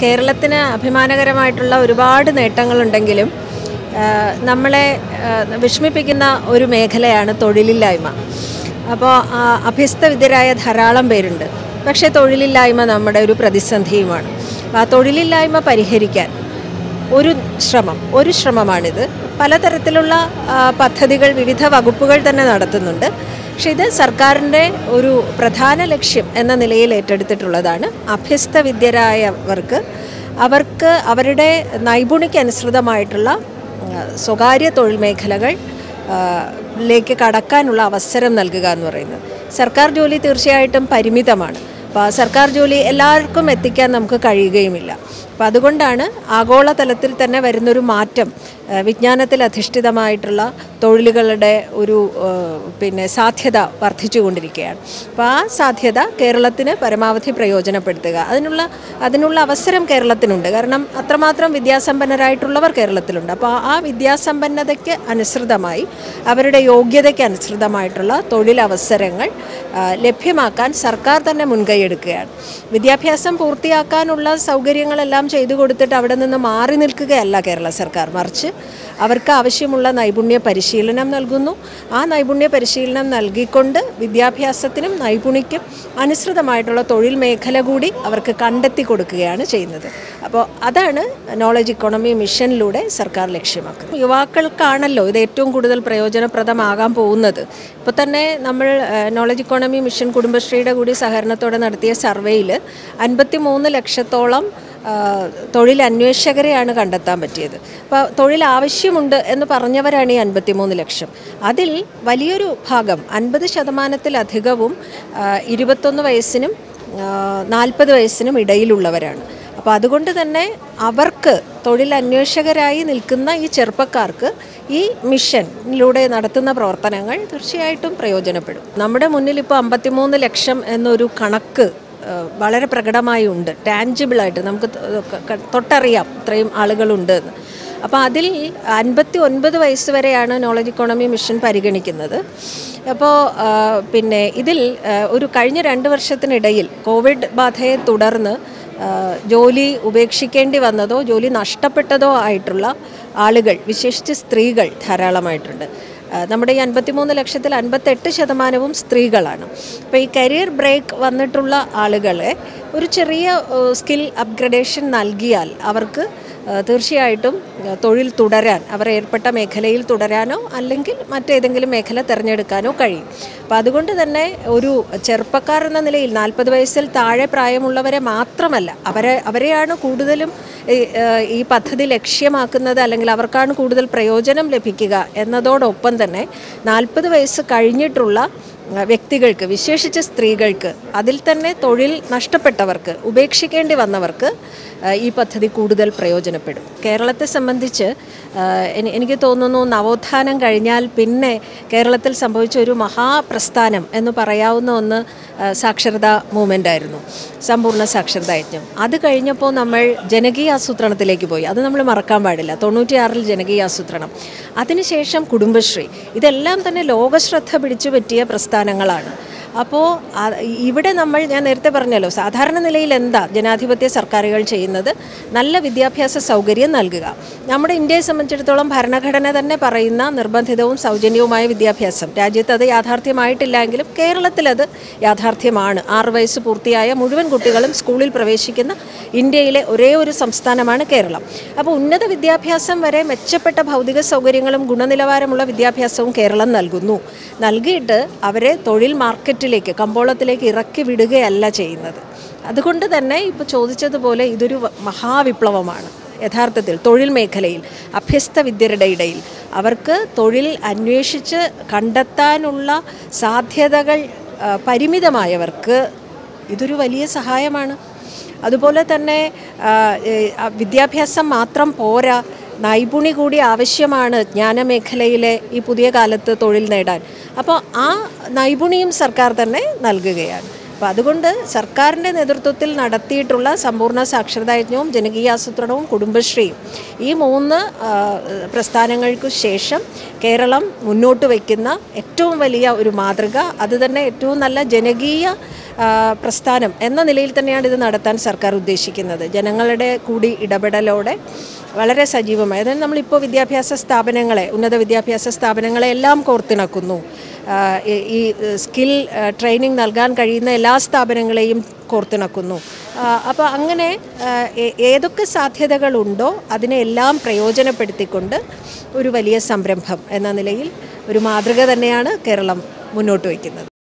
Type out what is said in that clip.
കേരളത്തിന് അഭിമാനകരമായിട്ടുള്ള ഒരുപാട് നേട്ടങ്ങളുണ്ടെങ്കിലും ആ, നമ്മളെ ആ, വിഷമിപ്പിക്കുന്ന ഒരു മേഖലയാണ് തൊഴിലില്ലായ്മ അപ്പോൾ അഭ്യസ്തവിദ്യരായ ധാരാളം പേരുണ്ട് പക്ഷേ തൊഴിലില്ലായ്മ നമ്മുടെ ഒരു പ്രതിസന്ധിയുമാണ് അപ്പോൾ ആ തൊഴിലില്ലായ്മ പരിഹരിക്കാൻ ഒരു ശ്രമം ഒരു ശ്രമമാണിത് പലതരത്തിലുള്ള ആ, പദ്ധതികൾ വിവിധ വകുപ്പുകൾ തന്നെ നടത്തുന്നുണ്ട് പക്ഷെ ഇത് സർക്കാരിൻ്റെ ഒരു പ്രധാന ലക്ഷ്യം എന്ന നിലയിൽ ഏറ്റെടുത്തിട്ടുള്ളതാണ് അഭ്യസ്ത വിദ്യരായവർക്ക് അവർക്ക് അവരുടെ നൈപുണിക്കനുസൃതമായിട്ടുള്ള ആ, സ്വകാര്യ തൊഴിൽ മേഖലകൾ ആ, ലേക്ക് കടക്കാനുള്ള അവസരം നൽകുക എന്ന് പറയുന്നത് സർക്കാർ ജോലി തീർച്ചയായിട്ടും പരിമിതമാണ് അപ്പോൾ ആ സർക്കാർ ജോലി എല്ലാവർക്കും എത്തിക്കാൻ നമുക്ക് കഴിയുകയുമില്ല അപ്പോൾ അതുകൊണ്ടാണ് ആഗോളതലത്തിൽ തന്നെ വരുന്നൊരു മാറ്റം ആ, വിജ്ഞാനത്തിൽ അധിഷ്ഠിതമായിട്ടുള്ള തൊഴിലുകളുടെ ഒരു ആ, പിന്നെ സാധ്യത വർദ്ധിച്ചുകൊണ്ടിരിക്കുകയാണ് അപ്പോൾ ആ സാധ്യത കേരളത്തിന് പരമാവധി പ്രയോജനപ്പെടുത്തുക അതിനുള്ള അതിനുള്ള അവസരം കേരളത്തിനുണ്ട് കാരണം അത്രമാത്രം വിദ്യാസമ്പന്നരായിട്ടുള്ളവർ കേരളത്തിലുണ്ട് അപ്പോൾ ആ വിദ്യാസമ്പന്നതയ്ക്ക് അനുസൃതമായി അവരുടെ യോഗ്യതയ്ക്ക് അനുസൃതമായിട്ടുള്ള തൊഴിലവസരങ്ങൾ ആ, ലഭ്യമാക്കാൻ സർക്കാർ തന്നെ മുൻകൈയെടുക്കുകയാണ് വിദ്യാഭ്യാസം പൂർത്തിയാക്കാനുള്ള സൗകര്യങ്ങളെല്ലാം ചെയ്തു കൊടുത്തിട്ട് അവിടെ നിന്ന് മാറി നിൽക്കുകയല്ല കേരള സർക്കാർ മറിച്ച് അവർക്ക് ആവശ്യമുള്ള നൈപുണ്യ പരിശീലനം നൽകുന്നു ആ നൈപുണ്യ പരിശീലനം നൽകിക്കൊണ്ട് വിദ്യാഭ്യാസത്തിനും നൈപുണിക്കും അനുസൃതമായിട്ടുള്ള തൊഴിൽ മേഖല കൂടി അവർക്ക് കണ്ടെത്തി കൊടുക്കുകയാണ് ചെയ്യുന്നത് അപ്പോൾ അതാണ് നോളജ് ഇക്കോണമി മിഷനിലൂടെ സർക്കാർ ലക്ഷ്യമാക്കുന്നത് യുവാക്കൾക്കാണല്ലോ ഇത് ഏറ്റവും കൂടുതൽ പ്രയോജനപ്രദമാകാൻ പോകുന്നത് ഇപ്പോൾ തന്നെ നമ്മൾ നോളജ് ഇക്കോണമി മിഷൻ കുടുംബശ്രീയുടെ കൂടി സഹകരണത്തോടെ നടത്തിയ സർവേയിൽ അൻപത്തി മൂന്ന് ലക്ഷത്തോളം ആ, തൊഴിൽ അന്വേഷകരെയാണ് കണ്ടെത്താൻ പറ്റിയത് അപ്പോൾ തൊഴിൽ ആവശ്യമുണ്ട് എന്ന് പറഞ്ഞവരാണ് ഈ അൻപത്തിമൂന്ന് ലക്ഷം അതിൽ വലിയൊരു ഭാഗം അൻപത് ശതമാനത്തിലധികവും ആ, ഇരുപത്തൊന്ന് വയസ്സിനും നാൽപ്പത് വയസ്സിനും ഇടയിലുള്ളവരാണ് അപ്പോൾ അതുകൊണ്ട് തന്നെ അവർക്ക് തൊഴിൽ അന്വേഷകരായി നിൽക്കുന്ന ഈ ചെറുപ്പക്കാർക്ക് ഈ മിഷനിലൂടെ നടത്തുന്ന പ്രവർത്തനങ്ങൾ തീർച്ചയായിട്ടും പ്രയോജനപ്പെടും നമ്മുടെ മുന്നിൽ ഇപ്പോൾ അമ്പത്തിമൂന്ന് ലക്ഷം എന്നൊരു കണക്ക് ഏഹ് വളരെ പ്രകടമായി ഉണ്ട് ടാഞ്ചിബിളായിട്ട് നമുക്ക് തൊ- ക- തൊട്ടറിയാം ഇത്രയും ആളുകളുണ്ട് എന്ന് അപ്പോൾ അതിൽ അൻപത്തി ഒൻപത് വയസ്സ് വരെയാണ് നോളജ് ഇക്കോണമി മിഷൻ പരിഗണിക്കുന്നത് അപ്പോൾ പിന്നെ ഇതിൽ ആ, ഒരു കഴിഞ്ഞ രണ്ട് വർഷത്തിനിടയിൽ കോവിഡ് ബാധയെ തുടർന്ന് ആ, ജോലി ഉപേക്ഷിക്കേണ്ടി വന്നതോ ജോലി നഷ്ടപ്പെട്ടതോ ആയിട്ടുള്ള ആളുകൾ വിശേഷിച്ച് സ്ത്രീകൾ ധാരാളമായിട്ടുണ്ട് ആ, നമ്മുടെ ഈ അൻപത്തിമൂന്ന് ലക്ഷത്തിൽ അൻപത്തെട്ട് ശതമാനവും സ്ത്രീകളാണ് അപ്പോൾ ഈ കരിയർ ബ്രേക്ക് വന്നിട്ടുള്ള ആളുകളെ ഒരു ചെറിയ സ്കിൽ അപ്ഗ്രഡേഷൻ നൽകിയാൽ അവർക്ക് ആ, തീർച്ചയായിട്ടും ആ, തൊഴിൽ തുടരാൻ അവർ ഏർപ്പെട്ട മേഖലയിൽ തുടരാനോ അല്ലെങ്കിൽ മറ്റേതെങ്കിലും മേഖല തിരഞ്ഞെടുക്കാനോ കഴിയും അപ്പോൾ അതുകൊണ്ട് തന്നെ ഒരു ചെറുപ്പക്കാർ എന്ന നിലയിൽ നാൽപ്പത് വയസ്സിൽ താഴെ പ്രായമുള്ളവരെ മാത്രമല്ല അവരെ അവരെയാണ് കൂടുതലും ഈ, ആ, ഈ പദ്ധതി ലക്ഷ്യമാക്കുന്നത് അല്ലെങ്കിൽ അവർക്കാണ് കൂടുതൽ പ്രയോജനം ലഭിക്കുക എന്നതോടൊപ്പം തന്നെ നാൽപ്പത് വയസ്സ് കഴിഞ്ഞിട്ടുള്ള ആ, വ്യക്തികൾക്ക് വിശേഷിച്ച് സ്ത്രീകൾക്ക് അതിൽ തന്നെ തൊഴിൽ നഷ്ടപ്പെട്ടവർക്ക് ഉപേക്ഷിക്കേണ്ടി വന്നവർക്ക് ആ, ഈ പദ്ധതി കൂടുതൽ പ്രയോജനപ്പെടും കേരളത്തെ സംബന്ധിച്ച് ആ, എനി- എനിക്ക് തോന്നുന്നു നവോത്ഥാനം കഴിഞ്ഞാൽ പിന്നെ കേരളത്തിൽ സംഭവിച്ച ഒരു മഹാപ്രസ്ഥാനം എന്ന് പറയാവുന്ന ഒന്ന് ആ, സാക്ഷരതാ മൂവ്മെൻ്റ് ആയിരുന്നു സമ്പൂർണ്ണ സാക്ഷരതാ യജ്ഞം അത് കഴിഞ്ഞപ്പോൾ നമ്മൾ ജനകീയ ആസൂത്രണത്തിലേക്ക് പോയി അത് നമ്മൾ മറക്കാൻ പാടില്ല തൊണ്ണൂറ്റിയാറിൽ ജനകീയ ആസൂത്രണം അതിനുശേഷം കുടുംബശ്രീ ഇതെല്ലാം തന്നെ ലോകശ്രദ്ധ പിടിച്ചു പറ്റിയ പ്രസ്ഥാനങ്ങളാണ് അപ്പോൾ ഇവിടെ നമ്മൾ ഞാൻ നേരത്തെ പറഞ്ഞല്ലോ സാധാരണ നിലയിൽ എന്താ ജനാധിപത്യ സർക്കാരുകൾ ചെയ്യുന്നത് നല്ല വിദ്യാഭ്യാസ സൗകര്യം നൽകുക നമ്മുടെ ഇന്ത്യയെ സംബന്ധിച്ചിടത്തോളം ഭരണഘടന തന്നെ പറയുന്ന നിർബന്ധിതവും സൗജന്യവുമായ വിദ്യാഭ്യാസം രാജ്യത്ത് അത് യാഥാർത്ഥ്യമായിട്ടില്ല എങ്കിലും കേരളത്തിലത് യാഥാർത്ഥ്യമാണ് ആറ് വയസ്സ് പൂർത്തിയായ മുഴുവൻ കുട്ടികളും സ്കൂളിൽ പ്രവേശിക്കുന്ന ഇന്ത്യയിലെ ഒരേ ഒരു സംസ്ഥാനമാണ് കേരളം അപ്പോൾ ഉന്നത വിദ്യാഭ്യാസം വരെ മെച്ചപ്പെട്ട ഭൗതിക സൗകര്യങ്ങളും ഗുണനിലവാരമുള്ള വിദ്യാഭ്യാസവും കേരളം നൽകുന്നു നൽകിയിട്ട് അവരെ തൊഴിൽ മാർക്കറ്റിലേക്ക് കമ്പോളത്തിലേക്ക് ഇറക്കി വിടുകയല്ല ചെയ്യുന്നത് അതുകൊണ്ട് തന്നെ ഇപ്പോൾ ചോദിച്ചതുപോലെ ഇതൊരു വ- മഹാവിപ്ലവമാണ് യഥാർത്ഥത്തിൽ തൊഴിൽ മേഖലയിൽ അഭ്യസ്ത വിദ്യരുടെ ഇടയിൽ അവർക്ക് തൊഴിൽ അന്വേഷിച്ച് കണ്ടെത്താനുള്ള സാധ്യതകൾ ആ, പരിമിതമായവർക്ക് ഇതൊരു വലിയ സഹായമാണ് അതുപോലെ തന്നെ ആ, ഏ, ആ, വിദ്യാഭ്യാസം മാത്രം പോരാ നൈപുണി കൂടി ആവശ്യമാണ് ജ്ഞാനമേഖലയിലെ ഈ പുതിയ കാലത്ത് തൊഴിൽ നേടാൻ അപ്പോൾ ആ നൈപുണിയും സർക്കാർ തന്നെ നൽകുകയാണ് അപ്പോൾ അപ്പോൾ അതുകൊണ്ട് സർക്കാരിൻ്റെ നേതൃത്വത്തിൽ നടത്തിയിട്ടുള്ള സമ്പൂർണ്ണ സാക്ഷരതാ യജ്ഞവും ജനകീയാസൂത്രണവും കുടുംബശ്രീയും ഈ മൂന്ന് ആ, പ്രസ്ഥാനങ്ങൾക്കു ശേഷം കേരളം മുന്നോട്ട് വയ്ക്കുന്ന ഏറ്റവും വലിയ ഒരു മാതൃക അത് തന്നെ ഏറ്റവും നല്ല ജനകീയ ആ, പ്രസ്ഥാനം എന്ന നിലയിൽ തന്നെയാണ് ഇത് നടത്താൻ സർക്കാർ ഉദ്ദേശിക്കുന്നത് ജനങ്ങളുടെ കൂടി ഇടപെടലോടെ വളരെ സജീവമായി അതായത് നമ്മളിപ്പോൾ വിദ്യാഭ്യാസ സ്ഥാപനങ്ങളെ ഉന്നത വിദ്യാഭ്യാസ സ്ഥാപനങ്ങളെ എല്ലാം കോർത്തിണക്കുന്നു ആ, ഈ- ഈ സ്കിൽ ട്രെയിനിങ് നൽകാൻ കഴിയുന്ന എല്ലാ സ്ഥാപനങ്ങളെയും കോർത്തിണക്കുന്നു അപ്പോൾ അങ്ങനെ ആ, ഏ- ഏതൊക്കെ സാധ്യതകളുണ്ടോ അതിനെല്ലാം പ്രയോജനപ്പെടുത്തിക്കൊണ്ട് ഒരു വലിയ സംരംഭം എന്ന നിലയിൽ ഒരു മാതൃക തന്നെയാണ് കേരളം മുന്നോട്ട് വയ്ക്കുന്നത്